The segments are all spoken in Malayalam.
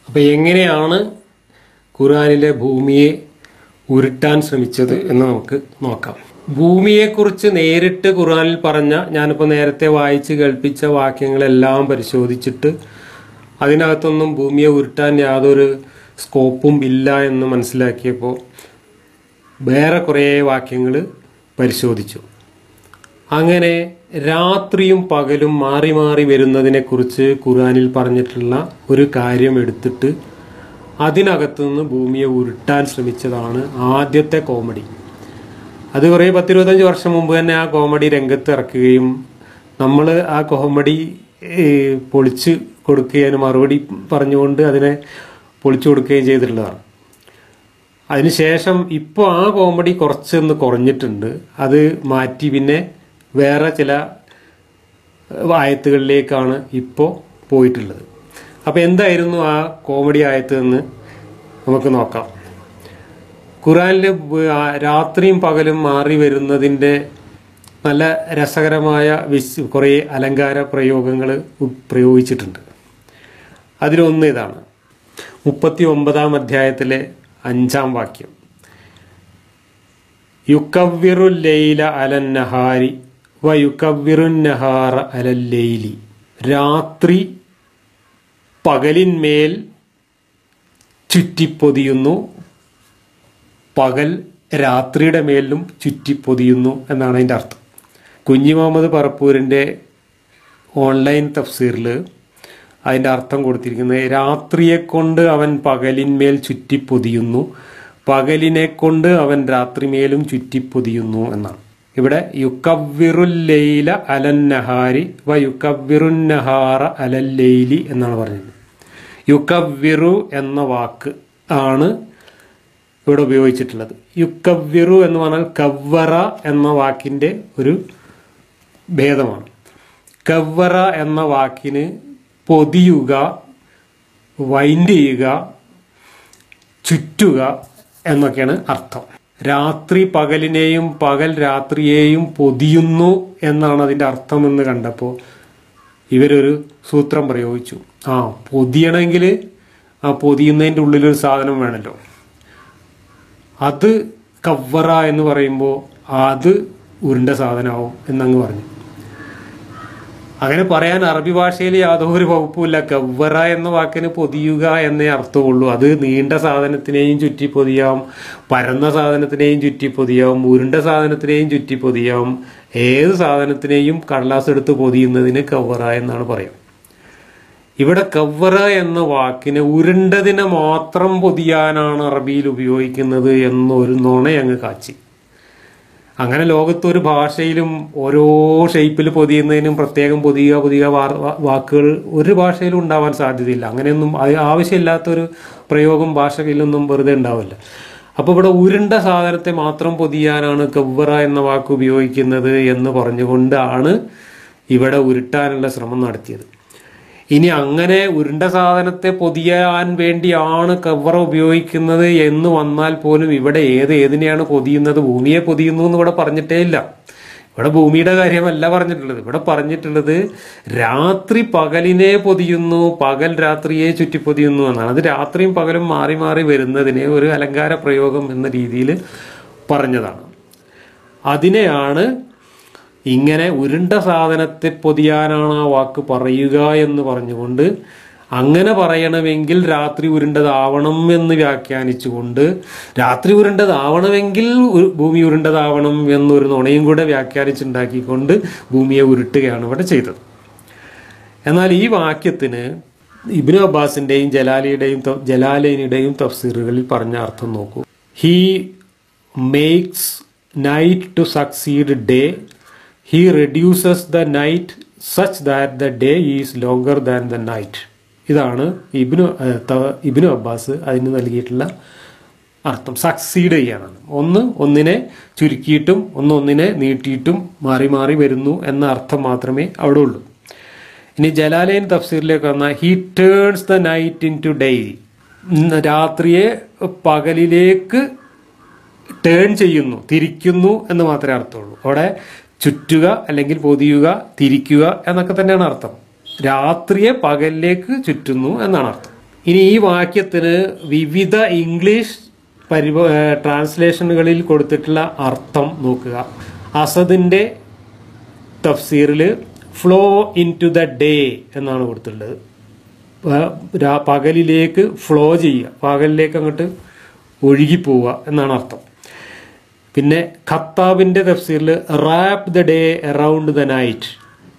അപ്പോൾ എങ്ങനെയാണ് ഖുർആനിലെ ഭൂമിയെ ഉരുട്ടാൻ ശ്രമിച്ചത് എന്ന് നമുക്ക് നോക്കാം ഭൂമിയെക്കുറിച്ച് നേരിട്ട് ഖുർആനിൽ പറഞ്ഞ ഞാനിപ്പോൾ നേരത്തെ വായിച്ച് കേൾപ്പിച്ച വാക്യങ്ങളെല്ലാം പരിശോധിച്ചിട്ട് അതിനകത്തൊന്നും ഭൂമിയെ ഉരുട്ടാൻ യാതൊരു സ്കോപ്പും ഇല്ല എന്ന് മനസ്സിലാക്കിയപ്പോൾ വേറെ കുറേ വാക്യങ്ങൾ പരിശോധിച്ചു അങ്ങനെ രാത്രിയും പകലും മാറി മാറി വരുന്നതിനെക്കുറിച്ച് ഖുർആനിൽ പറഞ്ഞിട്ടുള്ള ഒരു കാര്യം എടുത്തിട്ട് അതിനകത്തു നിന്ന് ഭൂമിയെ ഉരുട്ടാൻ ശ്രമിച്ചതാണ് ആദ്യത്തെ കോമഡി അത് കുറേ പത്തിരുപത്തഞ്ച് വർഷം മുമ്പ് തന്നെ ആ കോമഡി രംഗത്ത് ഇറക്കുകയും നമ്മൾ ആ കോമഡി ഏഹ്, പൊളിച്ച് കൊടുക്കുകയും മറുപടി പറഞ്ഞുകൊണ്ട് അതിനെ പൊളിച്ചു കൊടുക്കുകയും ചെയ്തിട്ടുള്ളതാണ് അതിനുശേഷം ഇപ്പോൾ ആ കോമഡി കുറച്ചൊന്ന് കുറഞ്ഞിട്ടുണ്ട് അത് മാറ്റി പിന്നെ വേറെ ചില ആയത്തുകളിലേക്കാണ് ഇപ്പോൾ പോയിട്ടുള്ളത് അപ്പോൾ എന്തായിരുന്നു ആ കോമഡി ആയത്ത് എന്ന് നമുക്ക് നോക്കാം ഖുറാനിൽ രാത്രിയും പകലും മാറി വരുന്നതിൻ്റെ നല്ല രസകരമായ വിസ് കുറേ അലങ്കാര പ്രയോഗങ്ങൾ പ്രയോഗിച്ചിട്ടുണ്ട് അതിലൊന്ന് ഇതാണ് മുപ്പത്തി ഒമ്പതാം അധ്യായത്തിലെ അഞ്ചാം വാക്യം യുക്കവ്വിറു ലൈല അലന്നഹാരി വ യുക്കവ്വിറു നഹാറ അലല്ലൈലി രാത്രി പകലിന്മേൽ ചുറ്റിപ്പൊതിയുന്നു പകൽ രാത്രിയുടെ മേലിലും ചുറ്റിപ്പൊതിയുന്നു എന്നാണ് അതിൻ്റെ അർത്ഥം കുഞ്ഞി മുഹമ്മദ് പറപ്പൂരിൻ്റെ ഓൺലൈൻ തഫ്സീറിൽ അതിൻ്റെ അർത്ഥം കൊടുത്തിരിക്കുന്നത് രാത്രിയെ കൊണ്ട് അവൻ പകലിന്മേൽ ചുറ്റിപ്പൊതിയുന്നു പകലിനെ കൊണ്ട് അവൻ രാത്രിമേലും ചുറ്റിപ്പൊതിയുന്നു എന്നാണ് ഇവിടെ യുക്കവ്വിറുല്ലൈല അലന്നഹാരി വ യുക്കവ്വിറുന്നഹാറ അലല്ലൈലി എന്നാണ് പറഞ്ഞത് യുക്കവ്വിറു എന്ന വാക്ക് ആണ് ഇവിടെ ഉപയോഗിച്ചിട്ടുള്ളത് യുക്കവ്വിറു എന്ന് പറഞ്ഞാൽ കവ്വറ എന്ന വാക്കിൻ്റെ ഒരു ഭേദമാണ് കവ്വറ എന്ന വാക്കിന് പൊതിയുക വൈൻഡ് ചെയ്യുക ചുറ്റുക എന്നൊക്കെയാണ് അർത്ഥം രാത്രി പകലിനെയും പകൽ രാത്രിയെയും പൊതിയുന്നു എന്നാണ് അതിൻ്റെ അർത്ഥമെന്ന് കണ്ടപ്പോൾ ഇവരൊരു സൂത്രം പ്രയോഗിച്ചു ആ പൊതിയണമെങ്കിൽ ആ പൊതിയുന്നതിൻ്റെ ഉള്ളിലൊരു സാധനം വേണമല്ലോ അത് കവ്വറ എന്ന് പറയുമ്പോൾ അത് ഉരുണ്ട സാധനമാവും എന്നങ്ങ് പറഞ്ഞു അങ്ങനെ പറയാൻ അറബി ഭാഷയിൽ യാതൊരു വകുപ്പുമില്ല കവ്വറ എന്ന വാക്കിന് പൊതിയുക എന്നേ അർത്ഥമുള്ളൂ അത് നീണ്ട സാധനത്തിനെയും ചുറ്റി പൊതിയാം പരന്ന സാധനത്തിനെയും ചുറ്റി പൊതിയാം ഉരുണ്ട സാധനത്തിനെയും ചുറ്റി പൊതിയാം ഏത് സാധനത്തിനെയും കടലാസ് എടുത്ത് പൊതിയുന്നതിന് കവ്വറ എന്നാണ് പറയാം ഇവിടെ കവ്വറ എന്ന വാക്കിന് ഉരുണ്ടതിനെ മാത്രം പൊതിയാനാണ് അറബിയിൽ ഉപയോഗിക്കുന്നത് എന്നൊരു നുണയങ്ങ് കാച്ചി അങ്ങനെ ലോകത്ത് ഒരു ഭാഷയിലും ഓരോ ഷേപ്പിൽ പൊതിയുന്നതിനും പ്രത്യേകം പൊതിയുക പൊതിയുക വാർ- വാ- വാക്കുകൾ ഒരു ഭാഷയിലും ഉണ്ടാവാൻ സാധ്യതയില്ല അങ്ങനെയൊന്നും അത് ആവശ്യമില്ലാത്തൊരു പ്രയോഗം ഭാഷയിലൊന്നും വെറുതെ ഉണ്ടാവില്ല അപ്പോൾ ഇവിടെ ഉരുണ്ട സാധനത്തെ മാത്രം പൊതിയാനാണ് കവ്വറ എന്ന വാക്ക് ഉപയോഗിക്കുന്നത് എന്ന് പറഞ്ഞുകൊണ്ടാണ് ഇവിടെ ഉരുട്ടാനുള്ള ശ്രമം നടത്തിയത് ഇനി അങ്ങനെ ഉരുണ്ട സാധനത്തെ പൊതിയാൻ വേണ്ടിയാണ് കവറ ഉപയോഗിക്കുന്നത് എന്ന് വന്നാൽ പോലും ഇവിടെ ഏത് ഏതിനെയാണ് പൊതിയുന്നത് ഭൂമിയെ പൊതിയുന്നു എന്ന് ഇവിടെ പറഞ്ഞിട്ടേ ഇല്ല ഇവിടെ ഭൂമിയുടെ കാര്യമല്ല പറഞ്ഞിട്ടുള്ളത് ഇവിടെ പറഞ്ഞിട്ടുള്ളത് രാത്രി പകലിനെ പൊതിയുന്നു പകൽ രാത്രിയെ ചുറ്റിപ്പൊതിയുന്നു എന്നാണ് അത് രാത്രിയും പകലും മാറി മാറി വരുന്നതിനെ ഒരു അലങ്കാര പ്രയോഗം എന്ന രീതിയിൽ പറഞ്ഞതാണ് അതിനെയാണ് ഇങ്ങനെ ഉരുണ്ട സാധനത്തെ പൊതിയാനാണ് ആ വാക്ക് പറയുക എന്ന് പറഞ്ഞുകൊണ്ട് അങ്ങനെ പറയണമെങ്കിൽ രാത്രി ഉരുണ്ടതാവണം എന്ന് വ്യാഖ്യാനിച്ചുകൊണ്ട് രാത്രി ഉരുണ്ടതാവണമെങ്കിൽ ഉ- ഭൂമി ഉരുണ്ടതാവണം എന്നൊരു നുണയും കൂടെ വ്യാഖ്യാനിച്ചുണ്ടാക്കിക്കൊണ്ട് ഭൂമിയെ ഉരുട്ടുകയാണ് ഇവിടെ ചെയ്തത് എന്നാൽ ഈ വാക്യത്തിന് ഇബ്നു അബ്ബാസിന്റെയും ജലാലിയുടെയും ത- ജലാലൈനിയുടെയും തഫ്സീറുകളിൽ പറഞ്ഞ അർത്ഥം നോക്കൂ he makes night to succeed day he reduces the night such that the day is longer than the night ഇതാണ് ഇബ്നു ഏഹ്, ത- ഇബ്നു അബ്ബാസ് അതിന് നൽകിയിട്ടുള്ള അർത്ഥം സക്സീഡ് ചെയ്യാനാണ് ഒന്ന് ഒന്നിനെ ചുരുക്കിയിട്ടും ഒന്ന് ഒന്നിനെ നീട്ടിയിട്ടും മാറി മാറി വരുന്നു എന്ന അർത്ഥം മാത്രമേ അവിടെ ഉള്ളൂ ഇനി ജലാലയൻ തഫ്സീറിലേക്ക് വന്നാൽ he turns the night into day രാത്രിയെ പകലിലേക്ക് ടേൺ ചെയ്യുന്നു തിരിക്കുന്നു എന്ന് മാത്രമേ അർത്ഥമുള്ളൂ അവിടെ ചുറ്റുക അല്ലെങ്കിൽ പൊതിയുക തിരിക്കുക എന്നൊക്കെ തന്നെയാണ് അർത്ഥം രാത്രിയെ പകലിലേക്ക് ചുറ്റുന്നു എന്നാണ് അർത്ഥം ഇനി ഈ വാക്യത്തിന് വിവിധ ഇംഗ്ലീഷ് പരിവ ഏഹ് ട്രാൻസ്ലേഷനുകളിൽ കൊടുത്തിട്ടുള്ള അർത്ഥം നോക്കുക അസദിൻ്റെ തഫ്സീറിൽ flow into the day എന്നാണ് കൊടുത്തിട്ടുള്ളത് പ- രാ- പകലിലേക്ക് ഫ്ലോ ചെയ്യുക പകലിലേക്ക് അങ്ങോട്ട് ഒഴുകിപ്പോവുക എന്നാണ് അർത്ഥം പിന്നെ ഖത്താബിൻ്റെ തഫ്സീറിൽ wrap the day around the night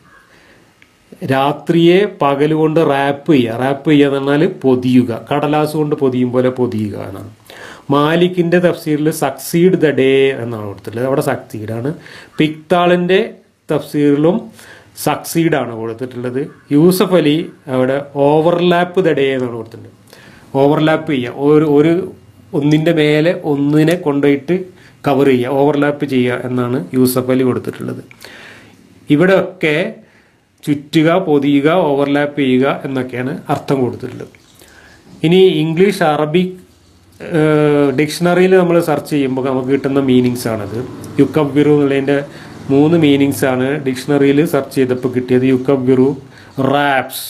രാത്രിയെ പകൽ കൊണ്ട് റാപ്പ് ചെയ്യുക റാപ്പ് ചെയ്യുക എന്ന് പറഞ്ഞാൽ പൊതിയുക കടലാസ് കൊണ്ട് പൊതിയും പോലെ പൊതിയുക എന്നാണ് മാലിക്കിൻ്റെ തഫ്സീറിൽ സക്സീഡ് ദ ഡേ എന്നാണ് കൊടുത്തിട്ടുള്ളത് അവിടെ സക്സീഡാണ് പിക്താളിൻ്റെ തഫ്സീറിലും സക്സീഡാണ് കൊടുത്തിട്ടുള്ളത് യൂസഫ് അലി അവിടെ ഓവർലാപ്പ് ദ ഡേ എന്നാണ് കൊടുത്തിട്ടുണ്ട് ഓവർലാപ്പ് ചെയ്യുക ഒരു ഒരു ഒന്നിൻ്റെ മേലെ ഒന്നിനെ കൊണ്ടുപോയിട്ട് കവർ ചെയ്യുക ഓവർലാപ്പ് ചെയ്യുക എന്നാണ് യൂസഫ് അലി കൊടുത്തിട്ടുള്ളത് ഇവിടെയൊക്കെ ചുറ്റുക പൊതിയുക ഓവർലാപ്പ് ചെയ്യുക എന്നൊക്കെയാണ് അർത്ഥം കൊടുത്തിട്ടുള്ളത് ഇനി ഇംഗ്ലീഷ് അറബിക് ഡിക്ഷണറിയിൽ നമ്മൾ സെർച്ച് ചെയ്യുമ്പോൾ നമുക്ക് കിട്ടുന്ന മീനിങ്സ് ആണത് യുക്കബിറു എന്നുള്ളതിൻ്റെ മൂന്ന് മീനിങ്സ് ആണ് ഡിക്ഷണറിയിൽ സെർച്ച് ചെയ്തപ്പോൾ കിട്ടിയത് യുക്കബിറു റാപ്സ്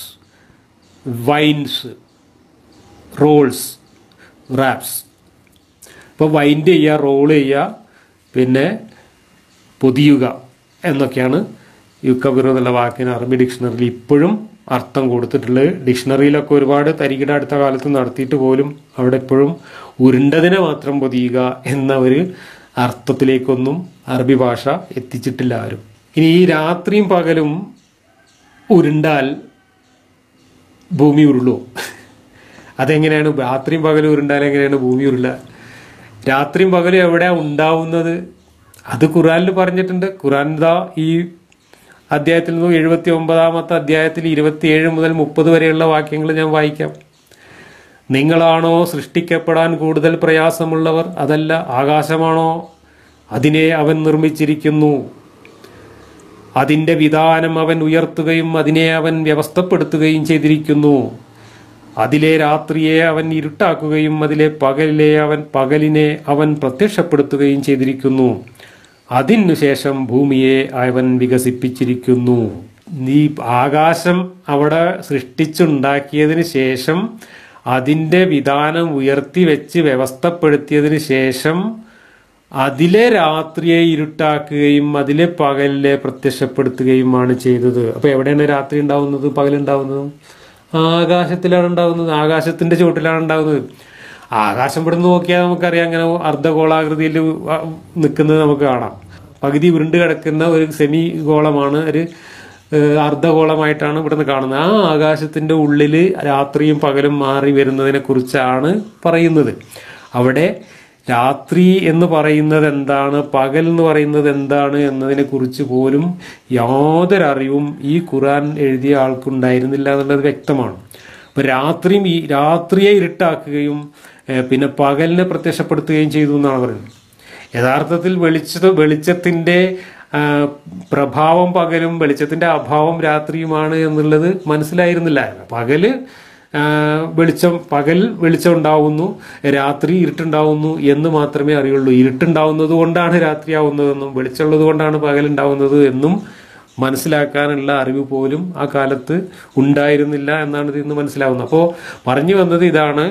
വൈൻസ് റോൾസ് റാപ്സ് ഇപ്പോൾ വൈൻഡ് ചെയ്യുക റോൾ ചെയ്യുക പിന്നെ പൊതിയുക എന്നൊക്കെയാണ് യുക്കബിറു എന്നുള്ള വാക്കിന് അറബി ഡിക്ഷണറിയിൽ ഇപ്പോഴും അർത്ഥം കൊടുത്തിട്ടുള്ളത് ഡിക്ഷണറിയിലൊക്കെ ഒരുപാട് തരികിട അടുത്ത കാലത്ത് നടത്തിയിട്ട് പോലും അവിടെ ഇപ്പോഴും ഉരുണ്ടതിനെ മാത്രം പൊതിയുക എന്ന ഒരു അർത്ഥത്തിലേക്കൊന്നും അറബി ഭാഷ എത്തിച്ചിട്ടില്ല ആരും ഇനി ഈ രാത്രിയും പകലും ഉരുണ്ടാൽ ഭൂമി ഉരുളോ അതെങ്ങനെയാണ് രാത്രിയും പകലും ഉരുണ്ടാൽ എങ്ങനെയാണ് ഭൂമി ഉരുളുക രാത്രിയും പകലും എവിടെയാ ഉണ്ടാവുന്നത് അത് ഖുറാനിൽ പറഞ്ഞിട്ടുണ്ട് ഖുറാൻ ദാ ഈ അധ്യായത്തിൽ നിന്നും എഴുപത്തി ഒമ്പതാമത്തെ അധ്യായത്തിൽ ഇരുപത്തിയേഴ് മുതൽ മുപ്പത് വരെയുള്ള വാക്യങ്ങൾ ഞാൻ വായിക്കാം നിങ്ങളാണോ സൃഷ്ടിക്കപ്പെടാൻ കൂടുതൽ പ്രയാസമുള്ളവർ അതല്ല ആകാശമാണോ അതിനെ അവൻ നിർമ്മിച്ചിരിക്കുന്നു അതിൻ്റെ വിധാനം അവൻ ഉയർത്തുകയും അതിനെ അവൻ വ്യവസ്ഥപ്പെടുത്തുകയും ചെയ്തിരിക്കുന്നു അതിലെ രാത്രിയെ അവൻ ഇരുട്ടാക്കുകയും അതിലെ പകലിലെ അവൻ പകലിനെ അവൻ പ്രത്യക്ഷപ്പെടുത്തുകയും ചെയ്തിരിക്കുന്നു അതിനുശേഷം ഭൂമിയെ അവൻ വികസിപ്പിച്ചിരിക്കുന്നു ഈ ആകാശം അവിടെ സൃഷ്ടിച്ചുണ്ടാക്കിയതിന് ശേഷം അതിൻ്റെ വിധാനം ഉയർത്തി വെച്ച് വ്യവസ്ഥപ്പെടുത്തിയതിന് ശേഷം അതിലെ രാത്രിയെ ഇരുട്ടാക്കുകയും അതിലെ പകലിലെ പ്രത്യക്ഷപ്പെടുത്തുകയുമാണ് ചെയ്തത് അപ്പൊ എവിടെയാണ് രാത്രി ഉണ്ടാവുന്നത് പകലുണ്ടാവുന്നതും ആകാശത്തിലാണ് ഉണ്ടാവുന്നത് ആകാശത്തിന്റെ ചുവട്ടിലാണ് ഉണ്ടാവുന്നത് ആകാശം ഇവിടെ നിന്ന് നോക്കിയാൽ നമുക്കറിയാം അങ്ങനെ അർദ്ധഗോളാകൃതിയിൽ നിൽക്കുന്നത് നമുക്ക് കാണാം പകുതി ഉരുണ്ട് കിടക്കുന്ന ഒരു സെമി ഗോളമാണ് ഒരു ഏഹ്, അർദ്ധഗോളമായിട്ടാണ് ഇവിടുന്ന് കാണുന്നത് ആ ആകാശത്തിന്റെ ഉള്ളിൽ രാത്രിയും പകലും മാറി വരുന്നതിനെ കുറിച്ചാണ് പറയുന്നത് അവിടെ രാത്രി എന്ന് പറയുന്നത് എന്താണ് പകൽ എന്ന് പറയുന്നത് എന്താണ് എന്നതിനെ കുറിച്ച് പോലും യാതൊരു അറിവും ഈ ഖുറാൻ എഴുതിയ ആൾക്കുണ്ടായിരുന്നില്ല എന്നുള്ളത് വ്യക്തമാണ് അപ്പൊ രാത്രിയും ഈ രാത്രിയെ ഇരുട്ടാക്കുകയും ഏഹ്, പിന്നെ പകലിനെ പ്രത്യക്ഷപ്പെടുത്തുകയും ചെയ്തു എന്നാണ് പറയുന്നത് യഥാർത്ഥത്തിൽ വെളിച്ച വെളിച്ചത്തിന്റെ ആ, പ്രഭാവം പകലും വെളിച്ചത്തിന്റെ അഭാവം രാത്രിയുമാണ് എന്നുള്ളത് മനസ്സിലായിരുന്നില്ല പകല് ആ, വെളിച്ചം പകൽ വെളിച്ചം ഉണ്ടാവുന്നു രാത്രി ഇരുട്ടുണ്ടാവുന്നു എന്ന് മാത്രമേ അറിയുള്ളൂ ഇരുട്ടുണ്ടാവുന്നത് കൊണ്ടാണ് രാത്രിയാവുന്നതെന്നും വെളിച്ചമുള്ളത് കൊണ്ടാണ് പകൽ ഉണ്ടാവുന്നത് എന്നും മനസ്സിലാക്കാനുള്ള അറിവ് പോലും ആ കാലത്ത് ഉണ്ടായിരുന്നില്ല എന്നാണ് ഇതിൽ നിന്ന് മനസ്സിലാവുന്നത് അപ്പോൾ പറഞ്ഞു വന്നത് ഇതാണ്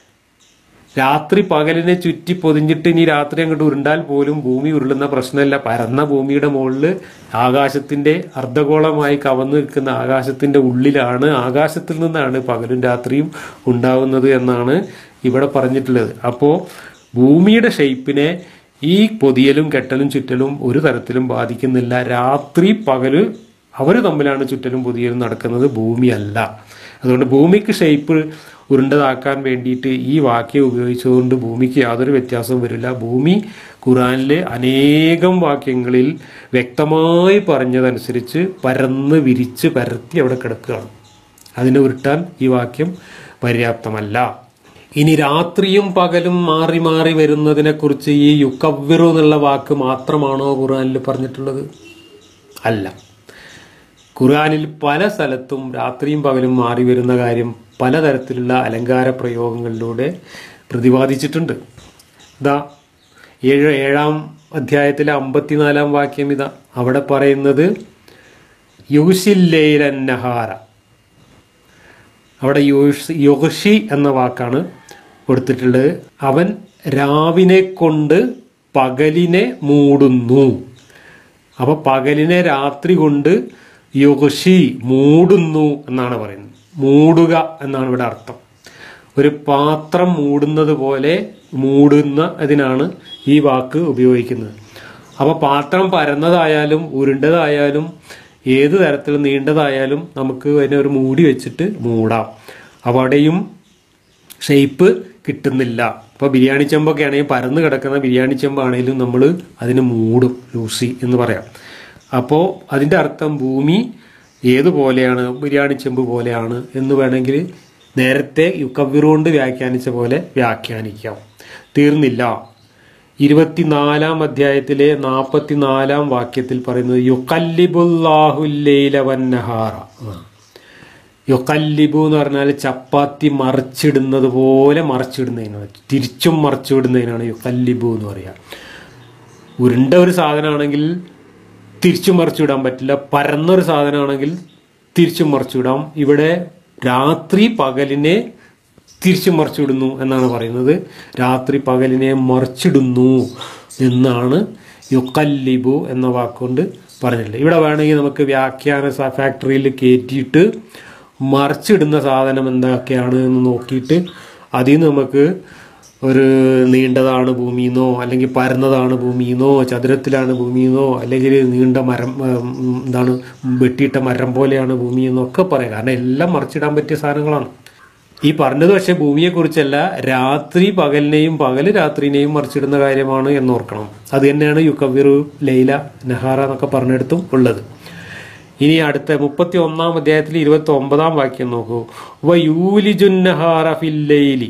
രാത്രി പകലിനെ ചുറ്റി പൊതിഞ്ഞിട്ട് ഇനി രാത്രി അങ്ങോട്ട് ഉരുണ്ടാൽ പോലും ഭൂമി ഉരുളുന്ന പ്രശ്നമില്ല പരന്ന ഭൂമിയുടെ മുകളിൽ ആകാശത്തിന്റെ അർദ്ധഗോളമായി കവന്നു നിൽക്കുന്ന ആകാശത്തിന്റെ ഉള്ളിലാണ് ആകാശത്തിൽ നിന്നാണ് പകലും രാത്രിയും ഉണ്ടാവുന്നത് എന്നാണ് ഇവിടെ പറഞ്ഞിട്ടുള്ളത് അപ്പോൾ ഭൂമിയുടെ ഷെയ്പ്പിനെ ഈ പൊതിയലും കെട്ടലും ചുറ്റലും ഒരു തരത്തിലും ബാധിക്കുന്നില്ല രാത്രി പകല് അവർ തമ്മിലാണ് ചുറ്റലും പൊതിയലും നടക്കുന്നത് ഭൂമിയല്ല അതുകൊണ്ട് ഭൂമിക്ക് ഷെയ്പ്പ് ഉരുണ്ടതാക്കാൻ വേണ്ടിയിട്ട് ഈ വാക്യം ഉപയോഗിച്ചുകൊണ്ട് ഭൂമിക്ക് യാതൊരു വ്യത്യാസവും വരില്ല ഭൂമി ഖുറാനിലെ അനേകം വാക്യങ്ങളിൽ വ്യക്തമായി പറഞ്ഞതനുസരിച്ച് പരന്ന് വിരിച്ച് പരത്തി അവിടെ കിടക്കുകയാണ് അതിനെ ഉരുട്ടാൻ ഈ വാക്യം പര്യാപ്തമല്ല ഇനി രാത്രിയും പകലും മാറി മാറി വരുന്നതിനെ കുറിച്ച് ഈ യുക്കവ്വിറു എന്നുള്ള വാക്ക് മാത്രമാണോ ഖുറാനിൽ പറഞ്ഞിട്ടുള്ളത് അല്ല ഖുർആനിൽ പല സ്ഥലത്തും രാത്രിയും പകലും മാറി വരുന്ന കാര്യം പലതരത്തിലുള്ള അലങ്കാര പ്രയോഗങ്ങളിലൂടെ പ്രതിപാദിച്ചിട്ടുണ്ട് ഇതാ ഏഴ് ഏഴാം അധ്യായത്തിലെ അമ്പത്തിനാലാം വാക്യം ഇതാ അവിടെ പറയുന്നത് യുഷില്ലേലന്നഹാര അവിടെ യോഷ് യോഗഷി എന്ന വാക്കാണ് കൊടുത്തിട്ടുള്ളത് അവൻ രാവിനെ കൊണ്ട് പകലിനെ മൂടുന്നു അപ്പൊ പകലിനെ രാത്രി കൊണ്ട് യോഗഷി മൂടുന്നു എന്നാണ് പറയുന്നത് മൂടുക എന്നാണ് ഇവിടെ അർത്ഥം ഒരു പാത്രം മൂടുന്നത് പോലെ മൂടുന്ന അതിനാണ് ഈ വാക്ക് ഉപയോഗിക്കുന്നത് അപ്പൊ പാത്രം പരന്നതായാലും ഉരുണ്ടതായാലും ഏത് തരത്തിൽ നീണ്ടതായാലും നമുക്ക് അതിനെ ഒരു മൂടി വെച്ചിട്ട് മൂടാം അപ്പൊ അവിടെയും ഷേപ്പ് കിട്ടുന്നില്ല ഇപ്പോൾ ബിരിയാണി ചെമ്പൊക്കെ ആണെങ്കിൽ പരന്ന് കിടക്കുന്ന ബിരിയാണി ചെമ്പാണെങ്കിലും നമ്മൾ അതിന് മൂടും ലൂസി എന്ന് പറയാം അപ്പോൾ അതിൻ്റെ അർത്ഥം ഭൂമി ഏതുപോലെയാണ് ബിരിയാണി ചെമ്പ് പോലെയാണ് എന്ന് വേണമെങ്കിൽ നേരത്തെ യുക്കവിർ കൊണ്ട് വ്യാഖ്യാനിച്ച പോലെ വ്യാഖ്യാനിക്കാം തീർന്നില്ല ഇരുപത്തിനാലാം അധ്യായത്തിലെ നാൽപ്പത്തിനാലാം വാക്യത്തിൽ പറയുന്നത് യുക്കല്ലിബുല്ലാഹുല്ലൈല വന്നഹാറ ആ യൊക്കല്ലിബു എന്ന് പറഞ്ഞാൽ ചപ്പാത്തി മറിച്ചിടുന്നത് പോലെ മറിച്ചിടുന്നതിനാണ് തിരിച്ചും മറിച്ചിടുന്നതിനാണ് യൊക്കല്ലിബു എന്ന് പറയുക ഉരുണ്ട ഒരു സാധനമാണെങ്കിൽ തിരിച്ചും മറിച്ചിടാൻ പറ്റില്ല പരന്നൊരു സാധനമാണെങ്കിൽ തിരിച്ചും മറിച്ചിടാം ഇവിടെ രാത്രി പകലിനെ തിരിച്ചും മറിച്ചിടുന്നു എന്നാണ് പറയുന്നത് രാത്രി പകലിനെ മറിച്ചിടുന്നു എന്നാണ് യുക്കല്ലിബു എന്ന വാക്കുകൊണ്ട് പറഞ്ഞിട്ടുള്ളത് ഇവിടെ വേണമെങ്കിൽ നമുക്ക് വ്യാഖ്യാന സ- ഫാക്ടറിയിൽ കയറ്റിയിട്ട് മറിച്ചിടുന്ന സാധനം എന്തൊക്കെയാണ് എന്ന് നോക്കിയിട്ട് അതിൽ നിന്ന് നമുക്ക് ഒരു നീണ്ടതാണ് ഭൂമിന്നോ അല്ലെങ്കിൽ പരന്നതാണ് ഭൂമിന്നോ ചതുരത്തിലാണ് ഭൂമിന്നോ അല്ലെങ്കിൽ നീണ്ട മരം ഉം, എന്താണ് വെട്ടിയിട്ട മരം പോലെയാണ് ഭൂമി എന്നൊക്കെ പറയാം കാരണം എല്ലാം മറിച്ചിടാൻ പറ്റിയ സാധനങ്ങളാണ് ഈ പറഞ്ഞത് പക്ഷേ ഭൂമിയെക്കുറിച്ചല്ല രാത്രി പകലിനെയും പകല് രാത്രിനെയും മറിച്ചിടുന്ന കാര്യമാണ് എന്നോർക്കണം അത് തന്നെയാണ് യുക്കവിറു ലൈല നഹാറ എന്നൊക്കെ പറഞ്ഞിടത്തും ഉള്ളത് ഇനി അടുത്ത മുപ്പത്തി ഒന്നാം അധ്യായത്തിൽ ഇരുപത്തി ഒമ്പതാം വാക്യം നോക്കൂ വ യൂലിജുന്നഹാറ ഫില്ലൈലി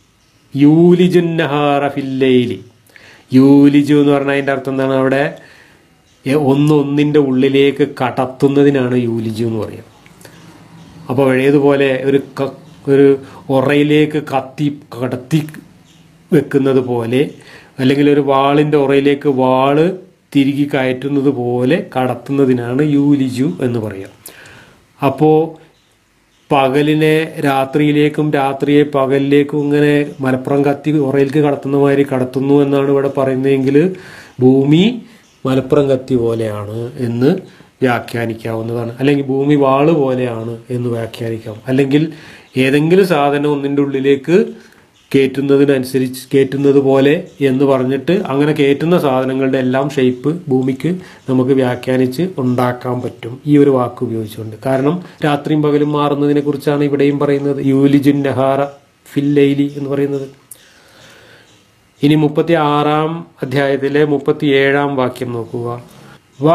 യൂലിജുന്നഹാറ ഫില്ലൈലി യൂലിജു എന്ന് പറഞ്ഞാൽ അതിൻ്റെ അർത്ഥം എന്താണ് അവിടെ എ- ഒന്ന് ഒന്നിൻ്റെ ഉള്ളിലേക്ക് കടത്തുന്നതിനാണ് യൂലിജു എന്ന് പറയുക അപ്പോൾ ഏതുപോലെ ഒരു ക- ഒരു ഉറയിലേക്ക് കത്തി കടത്തി വെക്കുന്നത് പോലെ അല്ലെങ്കിൽ ഒരു വാളിൻ്റെ ഉറയിലേക്ക് വാള് തിരികെ കയറ്റുന്നത് പോലെ കടത്തുന്നതിനാണ് യൂലിജു എന്ന് പറയുക അപ്പോൾ പകലിനെ രാത്രിയിലേക്കും രാത്രിയെ പകലിലേക്കും ഇങ്ങനെ മലപ്പുറം കത്തി ഉറയിലേക്ക് കടത്തുന്ന മാതിരി കടത്തുന്നു എന്നാണ് ഇവിടെ പറയുന്നതെങ്കിൽ ഭൂമി മലപ്പുറം കത്തി പോലെയാണ് എന്ന് വ്യാഖ്യാനിക്കാവുന്നതാണ് അല്ലെങ്കിൽ ഭൂമി വാള് പോലെയാണ് എന്ന് വ്യാഖ്യാനിക്കാം അല്ലെങ്കിൽ ഏതെങ്കിലും സാധനം ഒന്നിൻ്റെ ഉള്ളിലേക്ക് കയറ്റുന്നതിനനുസരിച്ച് കയറ്റുന്നത് പോലെ എന്ന് പറഞ്ഞിട്ട് അങ്ങനെ കയറ്റുന്ന സാധനങ്ങളുടെ എല്ലാം ഷേപ്പ് ഭൂമിക്ക് നമുക്ക് വ്യാഖ്യാനിച്ച് ഉണ്ടാക്കാൻ പറ്റും ഈ ഒരു വാക്ക് ഉപയോഗിച്ചുകൊണ്ട് കാരണം രാത്രിയും പകലും മാറുന്നതിനെ കുറിച്ചാണ് ഇവിടെയും പറയുന്നത് യൂലിജുൻ നഹാറ ഫില്ലൈലി എന്ന് പറയുന്നത് ഇനി മുപ്പത്തി ആറാം അധ്യായത്തിലെ മുപ്പത്തി ഏഴാം വാക്യം നോക്കുക വ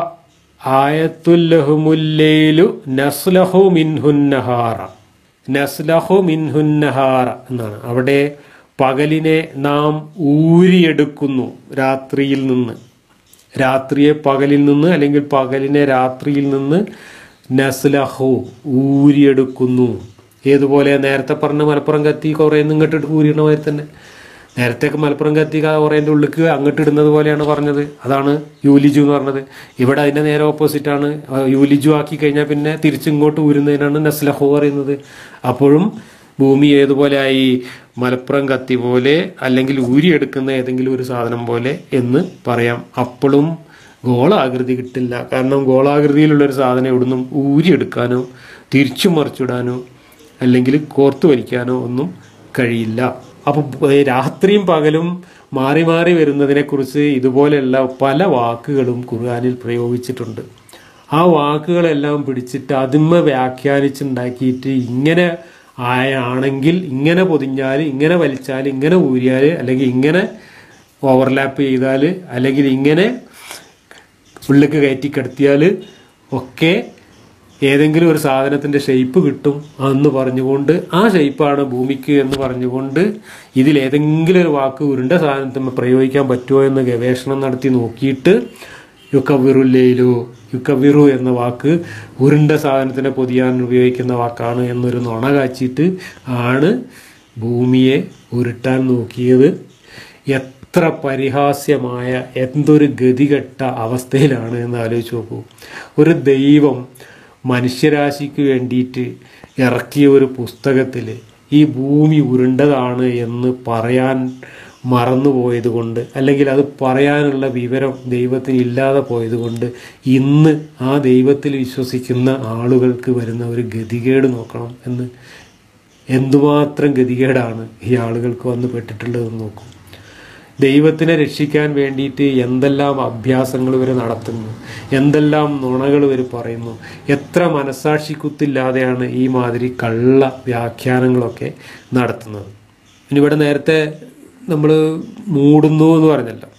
ആയത്തുല്ലഹുമുല്ലൈലു നസ്ലഹു മിൻഹുന്നഹാറ നസ്ലഹു മിൻഹുന്നഹാറ എന്നാണ് അവിടെ പകലിനെ നാം ഊരിയെടുക്കുന്നു രാത്രിയിൽ നിന്ന് രാത്രിയെ പകലിൽ നിന്ന് അല്ലെങ്കിൽ പകലിനെ രാത്രിയിൽ നിന്ന് നസ്ലഹു ഊരിയെടുക്കുന്നു ഏതുപോലെ നേരത്തെ പറഞ്ഞ മലപ്പുറം കത്തി കുറേ ഇങ്ങോട്ട് ഊരിയണ മാതിരി തന്നെ നേരത്തെ മലപ്പുറം കത്തി കുറേൻ്റെ ഉള്ളിക്ക് അങ്ങോട്ട് ഇടുന്നത് പോലെയാണ് പറഞ്ഞത് അതാണ് യൂലിജു എന്ന് പറഞ്ഞത് ഇവിടെ അതിന്റെ നേരെ ഓപ്പോസിറ്റ് ആണ് ആ, യൂലിജു ആക്കി കഴിഞ്ഞാൽ പിന്നെ തിരിച്ചിങ്ങോട്ട് ഊരുന്നതിനാണ് നസ്ലഹു പറയുന്നത് അപ്പോഴും ഭൂമി ഏതുപോലെ ആയി മലപ്പുറം കത്തി പോലെ അല്ലെങ്കിൽ ഊരിയെടുക്കുന്ന ഏതെങ്കിലും ഒരു സാധനം പോലെ എന്ന് പറയാം അപ്പോഴും ഗോളാകൃതി കിട്ടില്ല കാരണം ഗോളാകൃതിയിലുള്ള ഒരു സാധനം ഇവിടുന്ന് ഊരിയെടുക്കാനോ തിരിച്ചു മറിച്ചിടാനോ അല്ലെങ്കിൽ കോർത്തു വലിക്കാനോ ഒന്നും കഴിയില്ല അപ്പൊ രാത്രിയും പകലും മാറി മാറി വരുന്നതിനെ കുറിച്ച് ഇതുപോലെയുള്ള പല വാക്കുകളും ഖുർആനിൽ പ്രയോഗിച്ചിട്ടുണ്ട് ആ വാക്കുകളെല്ലാം പിടിച്ചിട്ട് അതിന്മ വ്യാഖ്യാനിച്ചുണ്ടാക്കിയിട്ട് ഇങ്ങനെ ആയാണെങ്കിൽ ഇങ്ങനെ പൊതിഞ്ഞാൽ ഇങ്ങനെ വലിച്ചാൽ ഇങ്ങനെ ഊരിയാൽ അല്ലെങ്കിൽ ഇങ്ങനെ ഓവർലാപ്പ് ചെയ്താൽ അല്ലെങ്കിൽ ഇങ്ങനെ ഉള്ളിലേക്ക് കയറ്റി കിടത്തിയാൽ ഒക്കെ ഏതെങ്കിലും ഒരു സാധനത്തിന്റെ ഷേപ്പ് കിട്ടും എന്ന് പറഞ്ഞുകൊണ്ട് ആ ഷേപ്പാണ് ഭൂമിക്ക് എന്ന് പറഞ്ഞുകൊണ്ട് ഇതിൽ ഏതെങ്കിലും ഒരു വാക്ക് ഉരുണ്ട സാധനത്തിന് പ്രയോഗിക്കാൻ പറ്റുമോ എന്ന് ഗവേഷണം നടത്തി നോക്കിയിട്ട് യുക്കവിറുല്ലയിലു യുക്കവിറു എന്ന വാക്ക് ഉരുണ്ട സാധനത്തിനെ പൊതിയാൻ ഉപയോഗിക്കുന്ന വാക്കാണ് എന്നൊരു നുണ കാച്ചിട്ട് ആണ് ഭൂമിയെ ഉരുട്ടാൻ നോക്കിയത് എത്ര പരിഹാസ്യമായ എന്തൊരു ഗതികെട്ട അവസ്ഥയിലാണ് എന്ന് ആലോചിച്ച് നോക്കൂ ഒരു ദൈവം മനുഷ്യരാശിക്ക് വേണ്ടിയിട്ട് ഇറക്കിയ ഒരു പുസ്തകത്തിൽ ഈ ഭൂമി ഉരുണ്ടതാണ് എന്ന് പറയാൻ മറന്നുപോയത് കൊണ്ട് അല്ലെങ്കിൽ അത് പറയാനുള്ള വിവരം ദൈവത്തിന് ഇല്ലാതെ പോയത് കൊണ്ട് ഇന്ന് ആ ദൈവത്തിൽ വിശ്വസിക്കുന്ന ആളുകൾക്ക് വരുന്ന ഒരു ഗതികേട് നോക്കണം എന്ന് എന്തുമാത്രം ഗതികേടാണ് ഈ ആളുകൾക്ക് വന്ന് പെട്ടിട്ടുള്ളതെന്ന് നോക്കും ദൈവത്തിനെ രക്ഷിക്കാൻ വേണ്ടിയിട്ട് എന്തെല്ലാം അഭ്യാസങ്ങൾ ഇവർ നടത്തുന്നു എന്തെല്ലാം നുണകൾ ഇവർ പറയുന്നു എത്ര മനസാക്ഷിക്കുത്തില്ലാതെയാണ് ഈ മാതിരി കള്ള വ്യാഖ്യാനങ്ങളൊക്കെ നടത്തുന്നത് ഇനി ഇവിടെ നേരത്തെ നമ്മൾ മൂടുന്നു എന്ന് പറഞ്ഞല്ലോ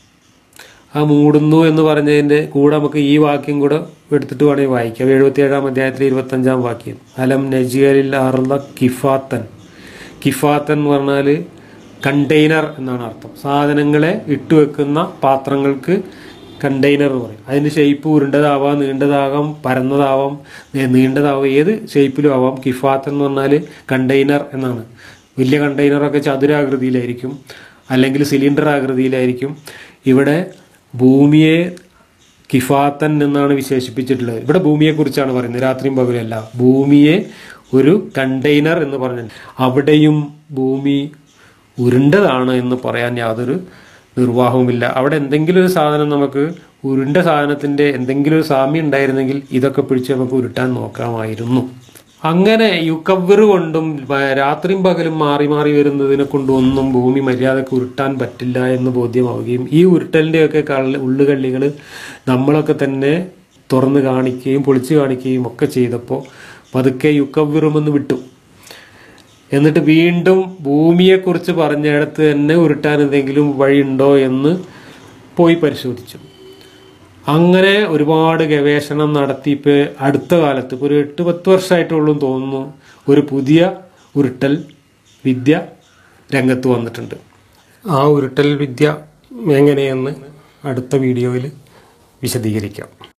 ആ മൂടുന്നു എന്ന് പറഞ്ഞതിൻ്റെ കൂടെ നമുക്ക് ഈ വാക്യം കൂടെ എടുത്തിട്ട് വേണമെങ്കിൽ വായിക്കാം എഴുപത്തിയേഴാം അധ്യായത്തിലെ ഇരുപത്തഞ്ചാം വാക്യം അലം നജിയലിൽ അറുള്ള കിഫാത്തൻ കിഫാത്തൻ എന്ന് പറഞ്ഞാൽ കണ്ടെയ്നർ എന്നാണ് അർത്ഥം സാധനങ്ങളെ ഇട്ടുവെക്കുന്ന പാത്രങ്ങൾക്ക് കണ്ടെയ്നർ എന്ന് പറയും അതിൻ്റെ ഷേപ്പ് ഉരുണ്ടതാവാം നീണ്ടതാകാം പരന്നതാവാം ഏ- നീണ്ടതാവാം ഏത് ഷേപ്പിലും ആവാം കിഫാത്തൻ എന്ന് പറഞ്ഞാൽ കണ്ടെയ്നർ എന്നാണ് വലിയ കണ്ടെയ്നറൊക്കെ ചതുരാകൃതിയിലായിരിക്കും അല്ലെങ്കിൽ സിലിണ്ടർ ആകൃതിയിലായിരിക്കും ഇവിടെ ഭൂമിയെ കിഫാത്തൻ എന്നാണ് വിശേഷിപ്പിച്ചിട്ടുള്ളത് ഇവിടെ ഭൂമിയെക്കുറിച്ചാണ് പറയുന്നത് രാത്രിയും പകലല്ല ഭൂമിയെ ഒരു കണ്ടെയ്നർ എന്ന് പറഞ്ഞു അവിടെയും ഭൂമി ഉരുണ്ടതാണ് എന്ന് പറയാൻ യാതൊരു നിർവാഹവുമില്ല അവിടെ എന്തെങ്കിലും ഒരു സാധനം നമുക്ക് ഉരുണ്ട സാധനത്തിന്റെ എന്തെങ്കിലും ഒരു സാമ്യം ഉണ്ടായിരുന്നെങ്കിൽ ഇതൊക്കെ പിടിച്ച് നമുക്ക് ഉരുട്ടാൻ നോക്കാമായിരുന്നു അങ്ങനെ യുക്കവ്വറ് കൊണ്ടും വ- രാത്രിയും പകലും മാറി മാറി വരുന്നതിനെ കൊണ്ടും ഒന്നും ഭൂമി മര്യാദക്ക് ഉരുട്ടാൻ പറ്റില്ല എന്ന് ബോധ്യമാവുകയും ഈ ഉരുട്ടലിൻ്റെയൊക്കെ കള്ള ഉള്ളുകള്ളികൾ നമ്മളൊക്കെ തന്നെ തുറന്ന് കാണിക്കുകയും പൊളിച്ചു കാണിക്കുകയും ഒക്കെ ചെയ്തപ്പോൾ പതുക്കെ യുക്കവ്വറുമെന്ന് വിട്ടു എന്നിട്ട് വീണ്ടും ഭൂമിയെക്കുറിച്ച് പറഞ്ഞിടത്ത് തന്നെ ഉരുട്ടാൻ എന്തെങ്കിലും വഴിയുണ്ടോ എന്ന് പോയി പരിശോധിച്ചു അങ്ങനെ ഒരുപാട് ഗവേഷണം നടത്തി ഇപ്പോൾ അടുത്ത കാലത്ത് ഇപ്പോൾ ഒരു എട്ട് പത്ത് വർഷമായിട്ടുള്ളൂ എന്ന് തോന്നുന്നു ഒരു പുതിയ ഉരുട്ടൽ വിദ്യ രംഗത്ത് വന്നിട്ടുണ്ട് ആ ഉരുട്ടൽ വിദ്യ എങ്ങനെയെന്ന് അടുത്ത വീഡിയോയിൽ വിശദീകരിക്കാം